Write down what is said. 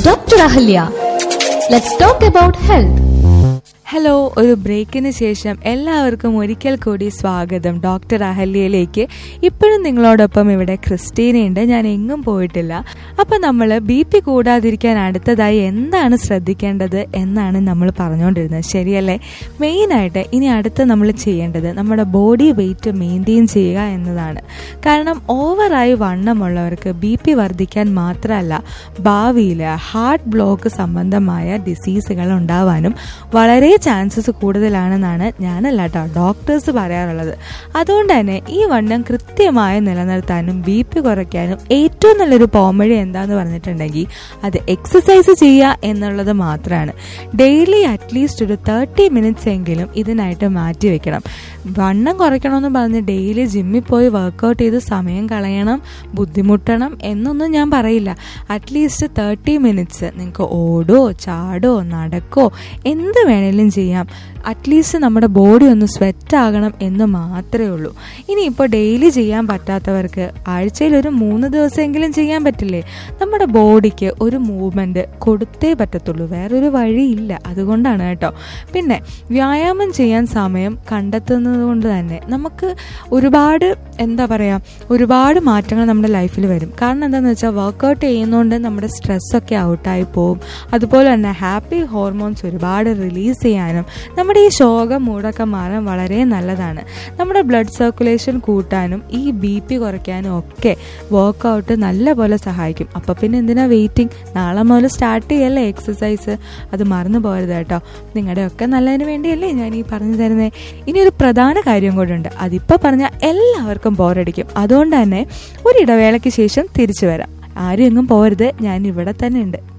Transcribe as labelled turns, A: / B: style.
A: Dr. Ahalya. Let's talk about health.
B: Hello ഒരു ബ്രേക്കിന് ശേഷം എല്ലാവർക്കും ഒരിക്കൽ കൂടി സ്വാഗതം ഡോക്ടർ അഹല്യയിലേക്ക് ഇപ്പോഴും നിങ്ങളോടൊപ്പം ഇവിടെ ക്രിസ്റ്റീനയുണ്ട് ഞാൻ എങ്ങും പോയിട്ടില്ല അപ്പം നമ്മൾ ബി പി കൂടാതിരിക്കാൻ അടുത്തതായി എന്താണ് ശ്രദ്ധിക്കേണ്ടത് എന്നാണ് നമ്മൾ പറഞ്ഞുകൊണ്ടിരുന്നത് ശരിയല്ലേ മെയിനായിട്ട് ഇനി അടുത്ത് നമ്മൾ ചെയ്യേണ്ടത് നമ്മുടെ ബോഡി വെയിറ്റ് മെയിൻറ്റെയിൻ ചെയ്യുക എന്നതാണ് കാരണം ഓവറായി വണ്ണമുള്ളവർക്ക് ബി പി വർദ്ധിക്കാൻ മാത്രമല്ല ഭാവിയിൽ ഹാർട്ട് ബ്ലോക്ക് സംബന്ധമായ ഡിസീസുകൾ ഉണ്ടാവാനും വളരെ ചാൻസസ് കൂടുതലാണെന്നാണ് ഞാനല്ല കേട്ടോ ഡോക്ടേഴ്സ് പറയാറുള്ളത് അതുകൊണ്ട് തന്നെ ഈ വണ്ണം കൃത്യമായി നിലനിർത്താനും ബി പി കുറയ്ക്കാനും ഏറ്റവും നല്ലൊരു പോംവഴി എന്താന്ന് പറഞ്ഞിട്ടുണ്ടെങ്കിൽ അത് എക്സസൈസ് ചെയ്യുക എന്നുള്ളത് മാത്രമാണ് ഡെയിലി അറ്റ്ലീസ്റ്റ് ഒരു തേർട്ടി മിനിറ്റ്സ് എങ്കിലും ഇതിനായിട്ട് മാറ്റി വെക്കണം വണ്ണം കുറയ്ക്കണമെന്ന് പറഞ്ഞ് ഡെയിലി ജിമ്മിൽ പോയി വർക്കൗട്ട് ചെയ്ത് സമയം കളയണം ബുദ്ധിമുട്ടണം എന്നൊന്നും ഞാൻ പറയില്ല അറ്റ്ലീസ്റ്റ് തേർട്ടി മിനിറ്റ്സ് നിങ്ങൾക്ക് ഓടോ ചാടോ നടക്കോ എന്ത് വേണേലും ചെയ്യാം അറ്റ്ലീസ്റ്റ് നമ്മുടെ ബോഡി ഒന്ന് സ്വെറ്റ് ആകണം എന്ന് മാത്രമേ ഉള്ളൂ ഇനിയിപ്പോൾ ഡെയിലി ചെയ്യാൻ പറ്റാത്തവർക്ക് ആഴ്ചയിൽ ഒരു മൂന്ന് ദിവസമെങ്കിലും ചെയ്യാൻ പറ്റില്ലേ നമ്മുടെ ബോഡിക്ക് ഒരു മൂവ്മെൻറ്റ് കൊടുത്തേ പറ്റത്തുള്ളൂ വേറൊരു വഴിയില്ല അതുകൊണ്ടാണ് കേട്ടോ പിന്നെ വ്യായാമം ചെയ്യാൻ സമയം കണ്ടെത്തുന്നത് കൊണ്ട് തന്നെ നമുക്ക് ഒരുപാട് എന്താ പറയുക ഒരുപാട് മാറ്റങ്ങൾ നമ്മുടെ ലൈഫിൽ വരും കാരണം എന്താണെന്ന് വെച്ചാൽ വർക്കൗട്ട് ചെയ്യുന്നതുകൊണ്ട് നമ്മുടെ സ്ട്രെസ്സൊക്കെ ഔട്ടായി പോകും അതുപോലെ തന്നെ ഹാപ്പി ഹോർമോൺസ് ഒരുപാട് റിലീസ് ചെയ്യാനും നമ്മുടെ ഈ ശോകം മൂടൊക്കെ മാറാൻ വളരെ നല്ലതാണ് നമ്മുടെ ബ്ലഡ് സർക്കുലേഷൻ കൂട്ടാനും ഈ ബി പി കുറയ്ക്കാനും ഒക്കെ വർക്കൗട്ട് നല്ലപോലെ സഹായിക്കും അപ്പോൾ പിന്നെ എന്തിനാ വെയിറ്റിംഗ് നാളെ മുതൽ സ്റ്റാർട്ട് ചെയ്യല്ലേ എക്സസൈസ് അത് മറന്നു പോകരുത് കേട്ടോ നിങ്ങളുടെ ഒക്കെ നല്ലതിന് വേണ്ടിയല്ലേ ഞാൻ ഈ പറഞ്ഞു തരുന്നത് ഇനി ഒരു പ്രധാന കാര്യം കൂടെ ഉണ്ട് അതിപ്പോൾ പറഞ്ഞാൽ എല്ലാവർക്കും ബോറടിക്കും അതുകൊണ്ട് തന്നെ ഒരു ഇടവേളയ്ക്ക് ശേഷം തിരിച്ചു വരാം ആരും എങ്ങും പോരുത് ഞാൻ ഇവിടെ തന്നെ ഉണ്ട്